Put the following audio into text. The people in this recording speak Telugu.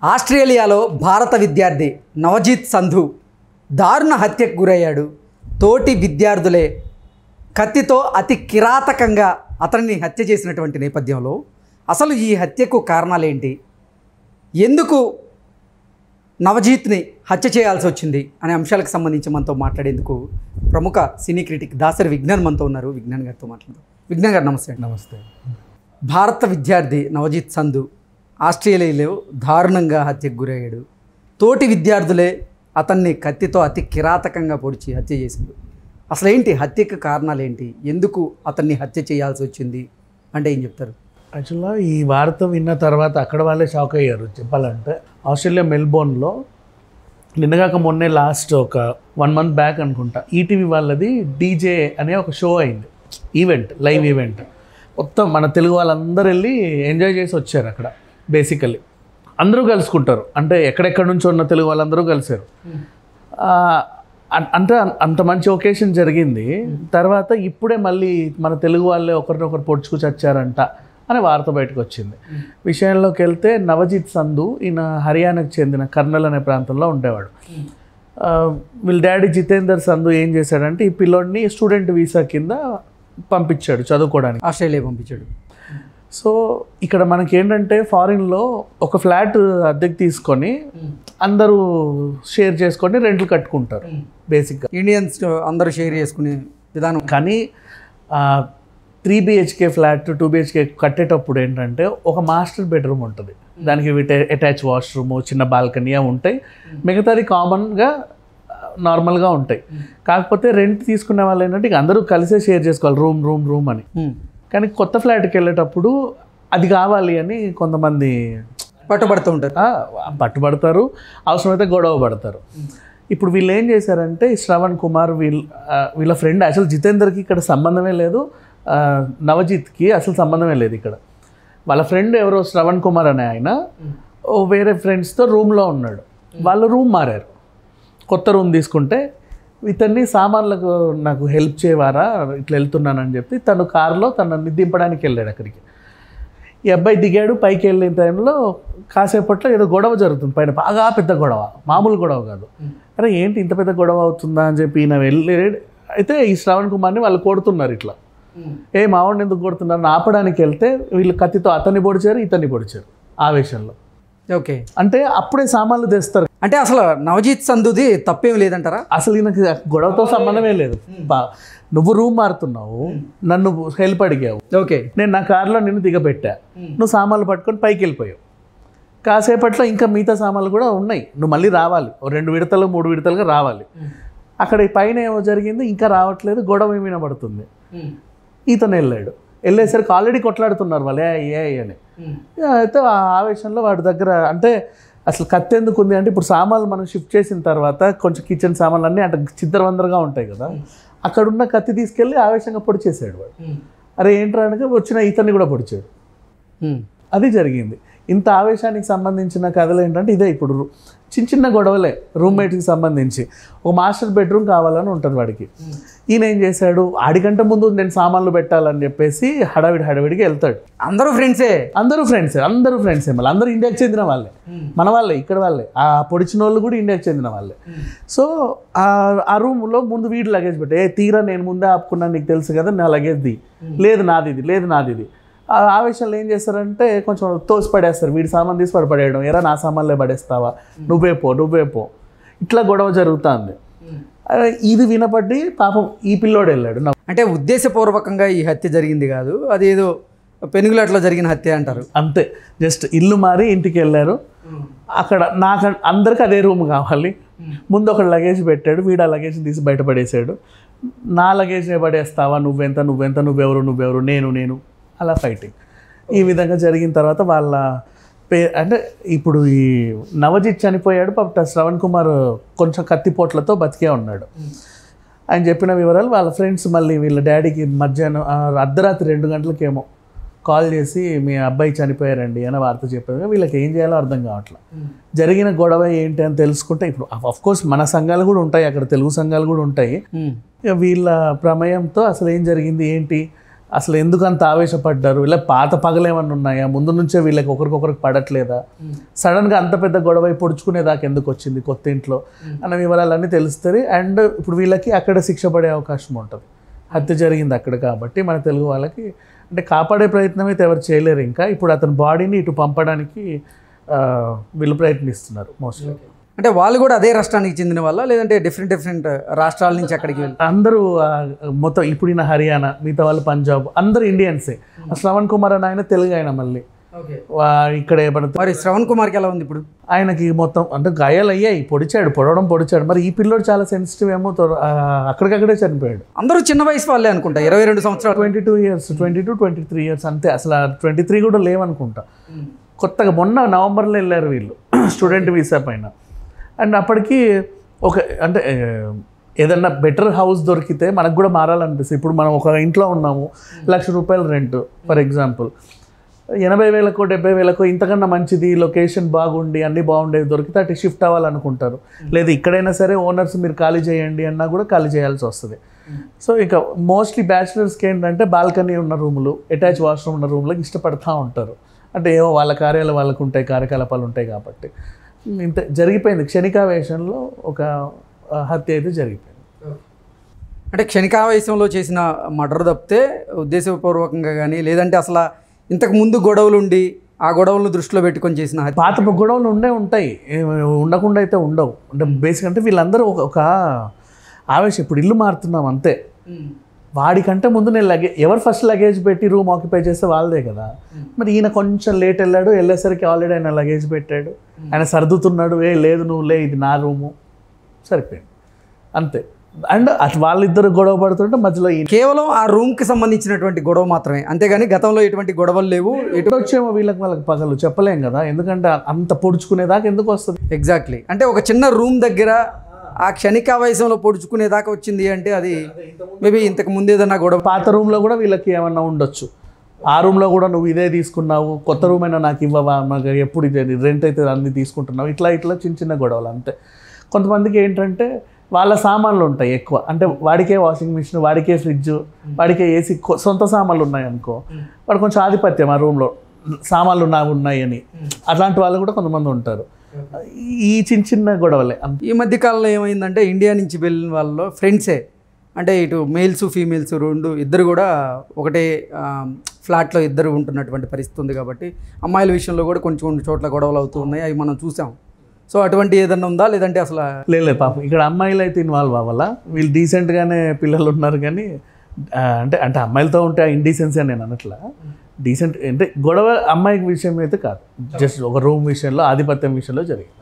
ఆస్ట్రేలియాలో భారత విద్యార్థి నవజీత్ సంధు దారుణ హత్యకు గురయ్యాడు తోటి విద్యార్థులే కత్తితో అతి కిరాతకంగా అతన్ని హత్య చేసినటువంటి నేపథ్యంలో అసలు ఈ హత్యకు కారణాలేంటి ఎందుకు నవజీత్ని హత్య చేయాల్సి వచ్చింది అనే అంశాలకు సంబంధించి మనతో మాట్లాడేందుకు ప్రముఖ సినీ క్రిటిక్ దాసరి విజ్ఞాన్ మనతో ఉన్నారు విజ్ఞాన్ గారితో మాట్లాడదాం విజ్ఞాన్ గారు నమస్తే అండి నమస్తే భారత విద్యార్థి నవజీత్ సంధు ఆస్ట్రేలియాలో దారుణంగా హత్యకు గురయ్యాడు తోటి విద్యార్థులే అతన్ని కత్తితో అతి కిరాతకంగా పొడిచి హత్య చేసింది అసలు ఏంటి హత్యకు కారణాలు ఏంటి ఎందుకు అతన్ని హత్య చేయాల్సి వచ్చింది అంటే ఏం చెప్తారు యాక్చువల్గా ఈ వార్త విన్న తర్వాత అక్కడ వాళ్ళే షాక్ అయ్యారు చెప్పాలంటే ఆస్ట్రేలియా మెల్బోర్న్లో నిన్నగాక మొన్నే లాస్ట్ ఒక వన్ మంత్ బ్యాక్ అనుకుంటా ఈటీవీ వాళ్ళది డీజే అనే ఒక షో అయింది ఈవెంట్ లైవ్ ఈవెంట్ మొత్తం మన తెలుగు వాళ్ళందరూ వెళ్ళి ఎంజాయ్ చేసి వచ్చారు అక్కడ బేసికలీ అందరూ కలుసుకుంటారు అంటే ఎక్కడెక్కడ నుంచో ఉన్న తెలుగు వాళ్ళందరూ కలిశారు ఆ, అన్- అంటే అన్- అంత మంచి ఒకేషన్ జరిగింది తర్వాత ఇప్పుడే మళ్ళీ మన తెలుగు వాళ్ళే ఒకరినొకరు పొడుచుకు చచ్చారంట అనే వార్త బయటకు వచ్చింది విషయంలోకి వెళ్తే నవజిత్ సంధు ఈయన హర్యానాకు చెందిన కర్నల్ అనే ప్రాంతంలో ఉండేవాడు ఆ, వీళ్ళ డాడీ జితేందర్ సంధు ఏం చేశాడంటే ఈ పిల్లోడిని స్టూడెంట్ వీసా కింద పంపించాడు చదువుకోవడానికి ఆస్ట్రేలియా పంపించాడు సో ఇక్కడ మనకి ఏంటంటే ఫారిన్లో ఒక ఫ్లాట్ అద్దెకి తీసుకొని అందరూ షేర్ చేసుకొని రెంట్లు కట్టుకుంటారు బేసిక్గా ఇండియన్స్ అందరూ షేర్ చేసుకునే విధానం కానీ three BHK flat two BHK కట్టేటప్పుడు ఏంటంటే ఒక మాస్టర్ బెడ్రూమ్ ఉంటుంది దానికి అటాచ్ వాష్రూమ్ చిన్న బాల్కనీ అవి ఉంటాయి మిగతాది కామన్గా నార్మల్గా ఉంటాయి కాకపోతే రెంట్ తీసుకునే వాళ్ళు ఏంటంటే ఇక అందరూ కలిసే షేర్ చేసుకోవాలి రూమ్ రూమ్ రూమ్ అని ఉమ్. కానీ కొత్త ఫ్లాట్కి వెళ్ళేటప్పుడు అది కావాలి అని కొంతమంది పట్టుబడుతూ ఉంటారు ఆ, పట్టుబడతారు అవసరమైతే గొడవ పడతారు ఇప్పుడు వీళ్ళు ఏం చేశారంటే ఈ శ్రవణ్ కుమార్ వీళ్ళ ఆ, వీళ్ళ ఫ్రెండ్ అసలు జితేందర్కి ఇక్కడ సంబంధమే లేదు ఆ, నవజిత్కి అసలు సంబంధమే లేదు ఇక్కడ వాళ్ళ ఫ్రెండ్ ఎవరో శ్రవణ్ కుమార్ అనే ఆయన ఓ వేరే ఫ్రెండ్స్తో రూమ్లో ఉన్నాడు వాళ్ళు రూమ్ మారారు కొత్త రూమ్ తీసుకుంటే ఇతన్ని సామాన్లకు నాకు హెల్ప్ చేయవారా ఇట్లా వెళ్తున్నానని చెప్పి తను కారులో తనని దింపడానికి వెళ్ళాడు అక్కడికి ఈ అబ్బాయి దిగాడు పైకి వెళ్ళిన టైంలో కాసేపట్లో ఏదో గొడవ జరుగుతుంది పైన బాగా పెద్ద గొడవ మామూలు గొడవ కాదు అరే ఏంటి ఇంత పెద్ద గొడవ అవుతుందా అని చెప్పి ఈయన వెళ్ళి అయితే ఈ శ్రవణ్ కుమార్ని వాళ్ళు కొడుతున్నారు ఇట్లా ఏ మావాడిని ఎందుకు కొడుతున్నారు ఆపడానికి వెళ్తే వీళ్ళు కత్తితో అతన్ని పొడిచారు ఇతన్ని పొడిచారు ఆవేశంలో ఓకే అంటే అప్పుడే సామాన్లు తెస్తారు అంటే అసలు నవజీత్ సంధుది తప్పేం లేదంటారా అసలు ఈయనకి గొడవతో సంబంధమే లేదు బా- నువ్వు రూమ్ మారుతున్నావు నన్ను హెల్ప్ అడిగావు ఓకే నేను నా కారులో నిన్ను దిగబెట్టా నువ్వు సామాన్లు పట్టుకొని పైకి వెళ్ళిపోయావు కాసేపట్లో ఇంకా మిగతా సామాన్లు కూడా ఉన్నాయి నువ్వు మళ్ళీ రావాలి ఓ రెండు విడతలు మూడు విడతలుగా రావాలి అక్కడ ఈ పైన ఏమో జరిగింది ఇంకా రావట్లేదు గొడవ ఏమి వినబడుతుంది ఈతను వెళ్ళాడు వెళ్ళేసరికి ఆల్రెడీ కొట్లాడుతున్నారు వాళ్ళు ఏ ఏ అని అయితే ఆ ఆవేశంలో వాడి దగ్గర అంటే అసలు కత్తి ఎందుకు ఉంది అంటే ఇప్పుడు సామాన్లు మనం షిఫ్ట్ చేసిన తర్వాత కొంచెం కిచెన్ సామాన్లు అన్నీ అంటే చిద్దరవందరగా ఉంటాయి కదా అక్కడ ఉన్న కత్తి తీసుకెళ్ళి ఆవేశంగా పొడిచేసాడు వాడు అరే ఏంట్రా అనగా వచ్చిన ఇతన్ని కూడా పొడిచాడు ఉమ్. అది జరిగింది ఇంత ఆవేశానికి సంబంధించిన కథలు ఏంటంటే ఇదే ఇప్పుడు చిన్న చిన్న గొడవలే రూమ్మేట్కి సంబంధించి ఒక మాస్టర్ బెడ్రూమ్ కావాలని ఉంటుంది వాడికి ఈయన ఏం చేశాడు ఆడికంటే ముందు నేను సామాన్లు పెట్టాలని చెప్పేసి హడావిడి హడావిడికి వెళ్తాడు అందరూ ఫ్రెండ్సే అందరూ ఫ్రెండ్సే అందరూ ఫ్రెండ్సే మళ్ళీ అందరూ ఇండియాకి చెందిన వాళ్ళే మన వాళ్ళే ఇక్కడ వాళ్ళే ఆ పొడిచిన వాళ్ళు కూడా ఇండియాకి చెందిన వాళ్ళే సో ఆ- ఆ రూమ్లో ముందు వీడి లగేజ్ పెట్టే ఏ తీరా నేను ముందే ఆపుకున్నాను నీకు తెలుసు కదా నా లగేజ్ ది లేదు నాది ఇది లేదు నాది ఇది ఆ ఆవేశంలో ఏం చేస్తారంటే కొంచెం తోసి పడేస్తారు వీడి సామాన్ తీసి పడి పడేయడం ఎరా నా సామాన్లే పడేస్తావా నువ్వే పో నువ్వే పో ఇట్లా గొడవ జరుగుతుంది ఇది వినపడి పాపం ఈ పిల్లోడు వెళ్ళాడు నా అంటే ఉద్దేశపూర్వకంగా ఈ హత్య జరిగింది కాదు అదేదో పెనుగులాట్లో జరిగిన హత్య అంటారు అంతే జస్ట్ ఇల్లు మారి ఇంటికి వెళ్ళారు అక్కడ నాకు అందరికి అదే రూమ్ కావాలి ముందు ఒక లగేజ్ పెట్టాడు వీడు ఆ లగేజ్ తీసి బయటపడేసాడు నా లగేజ్ పడేస్తావా నువ్వెంత నువ్వెంత నువ్వెవరు నువ్వెవరు నేను నేను అలా ఫైటింగ్ ఈ విధంగా జరిగిన తర్వాత వాళ్ళ పే అంటే ఇప్పుడు ఈ నవజిత్ చనిపోయాడు పాప శ్రవణ్ కుమార్ కొంచెం కత్తిపోట్లతో బతికే ఉన్నాడు ఆయన చెప్పిన వివరాలు వాళ్ళ ఫ్రెండ్స్ మళ్ళీ వీళ్ళ డాడీకి మధ్యాహ్నం ఆ, అర్ధరాత్రి రెండు గంటలకేమో కాల్ చేసి మీ అబ్బాయి చనిపోయారండి అని వార్త చెప్పారు వీళ్ళకి ఏం చేయాలో అర్థం కావట్లేదు జరిగిన గొడవ ఏంటి అని తెలుసుకుంటే ఇప్పుడు అఫ్ కోర్స్ మన సంఘాలు కూడా ఉంటాయి అక్కడ తెలుగు సంఘాలు కూడా ఉంటాయి ఉమ్. ఇక వీళ్ళ ప్రమేయంతో అసలు ఏం జరిగింది ఏంటి అసలు ఎందుకు అంత ఆవేశపడ్డారు ఇలా పాత పగలు ఏమన్నా ఉన్నాయా ముందు నుంచే వీళ్ళకి ఒకరికొకరికి పడట్లేదా సడన్గా అంత పెద్ద గొడవ అయి పొడుచుకునేదాకా ఎందుకు వచ్చింది కొత్త ఇంట్లో అన్న వివరాలన్నీ తెలుస్తుంది అండ్ ఇప్పుడు వీళ్ళకి అక్కడ శిక్ష పడే అవకాశం ఉంటుంది హత్య జరిగింది అక్కడ కాబట్టి మన తెలుగు వాళ్ళకి అంటే కాపాడే ప్రయత్నం అయితే ఎవరు చేయలేరు ఇంకా ఇప్పుడు అతని బాడీని ఇటు పంపడానికి ఆ, వీళ్ళు ప్రయత్నిస్తున్నారు మోస్ట్లీ అంటే వాళ్ళు కూడా అదే రాష్ట్రానికి చెందిన వాళ్ళ లేదంటే డిఫరెంట్ డిఫరెంట్ రాష్ట్రాల నుంచి అక్కడికి వెళ్ళి అందరూ ఆ, మొత్తం ఇప్పుడు ఈయన హర్యానా మిగతా వాళ్ళు పంజాబ్ అందరూ ఇండియన్సే ఆ శ్రవణ్ కుమార్ అని ఆయన తెలుగు ఆయన మళ్ళీ వా- ఇక్కడ ఏమన్నా మరి శ్రవణ్ కుమార్కి ఎలా ఉంది ఇప్పుడు ఆయనకి మొత్తం అంటే గాయాలు అయ్యాయి పొడిచాడు పొడవడం పొడిచాడు మరి ఈ పిల్లోడు చాలా సెన్సిటివ్ ఏమో త్వర- ఆ, అక్కడికక్కడే చనిపోయాడు అందరూ చిన్న వయసు వాళ్ళే అనుకుంటా ఇరవై రెండు సంవత్సరాలు twenty two years twenty two twenty three years అంతే అసలు ట్వంటీ త్రీ కూడా లేవనుకుంటా కొత్తగా మొన్న నవంబర్లో వెళ్ళారు వీళ్ళు స్టూడెంట్ వీసా పైన అండ్ అప్పటికి ఒక అంటే ఏ, ఏదన్నా బెటర్ హౌస్ దొరికితే మనకు కూడా మారాలనిపిస్తుంది ఇప్పుడు మనం ఒక ఇంట్లో ఉన్నాము లక్ష రూపాయలు రెంట్ ఫర్ ఎగ్జాంపుల్ ఎనభై వేలకో డెబ్బై వేలకో ఇంతకన్నా మంచిది లొకేషన్ బాగుండి అన్నీ బాగుండేది దొరికితే అటు షిఫ్ట్ అవ్వాలనుకుంటారు లేదు ఇక్కడైనా సరే ఓనర్స్ మీరు ఖాళీ చేయండి అన్నా కూడా ఖాళీ చేయాల్సి వస్తుంది సో ఇక మోస్ట్లీ బ్యాచిలర్స్కి ఏంటంటే బాల్కనీ ఉన్న రూములు అటాచ్ వాష్రూమ్ ఉన్న రూమ్లకు ఇష్టపడతా ఉంటారు అంటే ఏవో వాళ్ళ కార్యాలు వాళ్ళకు ఉంటాయి కార్యకలాపాలు ఉంటాయి కాబట్టి ఇంత జరిగిపోయింది క్షణికావేశంలో ఒక ఆ, హత్య అయితే జరిగిపోయింది అంటే క్షణికావేశంలో చేసిన మర్డర్ తప్పితే ఉద్దేశపూర్వకంగా కానీ లేదంటే అసలు ఇంతకు ముందు గొడవలు ఉండి ఆ గొడవలను దృష్టిలో పెట్టుకొని చేసిన హత్య పాత గొడవలు ఉండే ఉంటాయి ఏ- ఉండకుండా అయితే ఉండవు అంటే బేసిక్ అంటే వీళ్ళందరూ ఒక ఒక ఆవేశం ఇప్పుడు ఇల్లు మారుతున్నాం అంతే వాడికంటే ముందు నేను లగే ఎవరు ఫస్ట్ లగేజ్ పెట్టి రూమ్ ఆక్యుపై చేస్తే వాళ్ళదే కదా మరి ఈయన కొంచెం లేట్ వెళ్ళాడు వెళ్ళేసరికి ఆల్రెడీ ఆయన లగేజ్ పెట్టాడు ఆయన సర్దుతున్నాడు ఏ లేదు నువ్వు లే ఇది నా రూము సరిపోయింది అంతే అండ్ అటు వాళ్ళిద్దరు గొడవ పడుతుంటే మధ్యలో ఈయన కేవలం ఆ రూమ్కి సంబంధించినటువంటి గొడవ మాత్రమే అంతేగాని గతంలో ఎటువంటి గొడవలు లేవు ఎటు ఎటు వచ్చేమో వీళ్ళకి వాళ్ళకి పగలు చెప్పలేం కదా ఎందుకంటే అంత పొడుచుకునేదాకా ఎందుకు వస్తుంది ఎగ్జాక్ట్లీ అంటే ఒక చిన్న రూమ్ దగ్గర ఆ క్షణికావేశంలో పొడుచుకునేదాకా వచ్చింది అంటే అది మేబీ ఇంతకు ముందు ఏదన్నా గొడవ పాత రూమ్లో కూడా వీళ్ళకి ఏమన్నా ఉండొచ్చు ఆ రూమ్లో కూడా నువ్వు ఇదే తీసుకున్నావు కొత్త రూమ్ అయినా నాకు ఇవ్వవా నాకు ఎప్పుడు ఇదే రెంట్ అయితే అన్ని తీసుకుంటున్నావు ఇట్లా ఇట్లా చిన్న చిన్న గొడవలు అంతే కొంతమందికి ఏంటంటే వాళ్ళ సామాన్లు ఉంటాయి ఎక్కువ అంటే వాడికే వాషింగ్ మిషన్ వాడికే ఫ్రిడ్జ్ వాడికే ఏసీ కొ- సొంత సామాన్లు ఉన్నాయి అనుకో వాడు కొంచెం ఆధిపత్యం ఆ రూమ్లో సామాన్లు నాకు ఉన్నాయని అట్లాంటి వాళ్ళు కూడా కొంతమంది ఉంటారు ఈ చిన్న చిన్న గొడవలే అంతే ఈ మధ్య కాలంలో ఏమైందంటే ఇండియా నుంచి వెళ్ళిన వాళ్ళలో ఫ్రెండ్సే అంటే ఇటు మేల్స్ ఫీమేల్స్ రెండు ఇద్దరు కూడా ఒకటే ఆ, ఫ్లాట్లో ఇద్దరు ఉంటున్నటువంటి పరిస్థితి ఉంది కాబట్టి అమ్మాయిల విషయంలో కూడా కొంచెం కొన్ని చోట్ల గొడవలు అవుతూ ఉన్నాయి అవి మనం చూసాం సో అటువంటి ఏదన్నా ఉందా లేదంటే అసలు లేదు పాపం ఇక్కడ అమ్మాయిలు అయితే ఇన్వాల్వ్ అవ్వాలా వీళ్ళు డీసెంట్గానే పిల్లలు ఉన్నారు కానీ ఆ, అంటే అంటే అమ్మాయిలతో ఉంటే ఆ ఇండీసెన్సీ అని నేను అనట్లా డీసెంట్ అంటే గొడవ అమ్మాయి విషయం అయితే కాదు జస్ట్ ఒక రూమ్ విషయంలో ఆధిపత్యం విషయంలో జరిగింది